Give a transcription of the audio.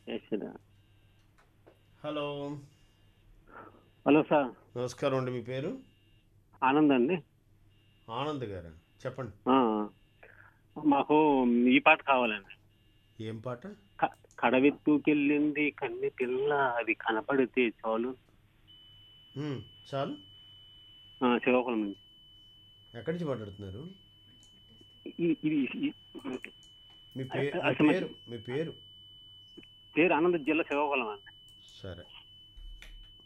Yashoda. Hello hello sir నమస్కారం అండి మీ పేరు ఆనంద్ అండి ఆనంద్ గారు చెప్పండి ఆ, మాకు ఈ పాట కావాలండి ఏం పాట క- కడవెత్తుకెళ్ళింది కన్ని పిల్ల అది కనపడితే చాలు ఉమ్, చాలు ఆ, శ్రీకాకుళం నుంచి ఎక్కడి నుంచి మాట్లాడుతున్నారు ఇది- ఇది ఇది- మీ పేరు మీ అసలు- పేరు మీ పేరు పేరు ఆనంద్ జిల్లా శ్రీకాకుళం అండి సరే